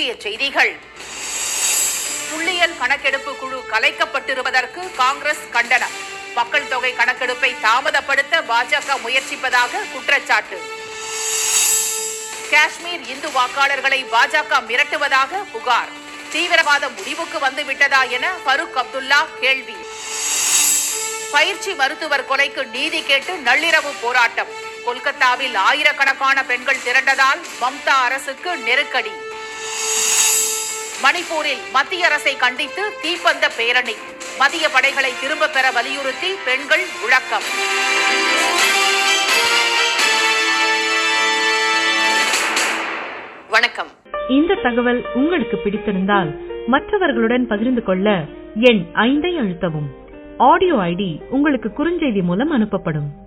முக்கிய செய்திகள் புள்ளியியல் கணக்கெடுப்பு குழு கலைக்கப்பட்டிருப்பதற்கு காங்கிரஸ் கண்டனம் மக்கள் தொகை கணக்கெடுப்பை தாமதப்படுத்த பாஜக முயற்சிப்பதாக குற்றச்சாட்டு காஷ்மீர் இந்து வாக்காளர்களை பாஜக மிரட்டுவதாக புகார் தீவிரவாதம் முடிவுக்கு வந்து விட்டதா என ஃபருக் அப்துல்லா கேள்வி பயிற்சி மருத்துவர் கொலைக்கு நீதி கேட்டு நள்ளிரவு போராட்டம் கொல்கத்தாவில் ஆயிரக்கணக்கான பெண்கள் திரண்டதால் மம்தா அரசுக்கு நெருக்கடி மணிப்பூரில் மத்திய அரசை கண்டித்து தீப்பந்த பேரணி மத்திய படைகளை திரும்பப் பெற வலியுறுத்தி பெண்கள் முழக்கம் வணக்கம் இந்த தகவல் உங்களுக்கு பிடித்திருந்தால் மற்றவர்களுடன் பகிர்ந்து கொள்ள எண் ஐந்தை அழுத்தவும் ஆடியோ ஐடி உங்களுக்கு குறுஞ்செய்தி மூலம் அனுப்பப்படும்